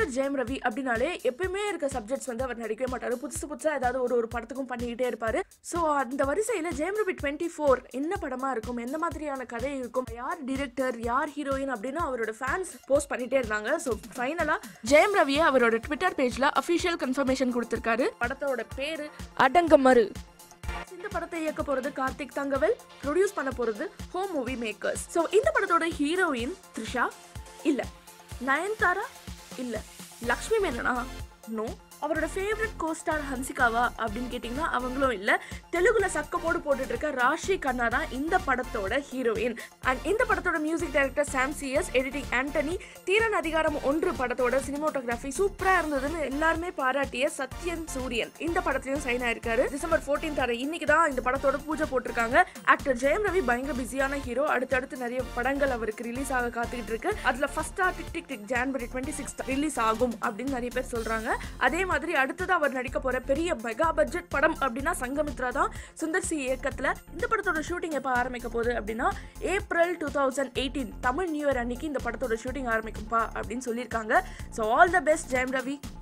director ஜெயம் ரவி அப்படின்னாலே எப்பயுமே இருக்க சப்ஜெக்ட்ஸ் வந்து அவர் நடிக்கவே மாட்டாரு புதுசு புதுசா ஏதாவது ஒரு ஒரு படத்துக்கும் பண்ணிக்கிட்டே இருப்பாரு ஸோ அந்த வரிசையில ஜெயம் ரவி டுவெண்ட்டி ஃபோர் என்ன படமா இருக்கும் எந்த மாதிரியான கதை இருக்கும் யார் டிரெக்டர் யார் ஹீரோயின் அப்படின்னு அவரோட ஃபேன்ஸ் போஸ்ட் பண்ணிட்டே இருந்தாங்க ஸோ ஃபைனலா ஜெயம் ரவியே அவரோட ட்விட்டர் பேஜ்ல அஃபிஷியல் கன்ஃபர்மேஷன் கொடுத்திருக்காரு படத்தோட பேரு அடங்கமறு இந்த படத்தை இயக்க போறது கார்த்திக் தங்கவேல் ப்ரொடியூஸ் பண்ண போறது ஹோம் மூவி மேக்கர்ஸ் ஸோ இந்த படத்தோட ஹீரோயின் த்ரிஷா இல்ல நயன்தாரா இல்ல லக்ஷ்மி மேனனா நோ அவரோட ஃபேவரட் கோஸ்டார் ஹன்சிகாவா அப்படின்னு கேட்டிங்கன்னா அவங்களும் இல்லை தெலுங்குல சக்க போடு போட்டுட்டு இருக்க ராஷி கண்ணா தான் இந்த படத்தோட ஹீரோயின் அண்ட் இந்த படத்தோட music director Sam CS editing Antony Theeran Adhigaaram ஒன்று படத்தோட சினிமோட்டோகிராஃபி சூப்பரா இருந்ததுன்னு எல்லாருமே பாராட்டிய சத்யன் சூரியன் இந்த படத்துலயும் சைன் ஆயிருக்காரு டிசம்பர் 14th தர இன்னைக்கு தான் இந்த படத்தோட பூஜை போட்டிருக்காங்க ஆக்டர் ஜெயம் ரவி பயங்கர பிஸியான ஹீரோ அடுத்தடுத்து நிறைய படங்கள் அவருக்கு ரிலீஸ் ஆக காத்துக்கிட்டு இருக்கு அதுல ஃபர்ஸ்டா Tik Tik Tik January twenty six release ஆகும் அப்படின்னு நிறைய பேர் சொல்றாங்க அதே மாதிரி அடுத்தது அவர் நடிக்க போற பெரிய மெகா பட்ஜெட் படம் அப்படின்னா சங்கமித்ரா தான் சுந்தர் சி இயக்கத்துல இந்த படத்தோட ஷூட்டிங் எப்போ ஆரம்பிக்க போகுது அப்படின்னா April two thousand eighteen Tamil new year அன்னைக்கு இந்த படத்தோட ஷூட்டிங் ஆரம்பிக்கும்பா அப்படின்னு சொல்லியிருக்காங்க so all the best Jayam Ravi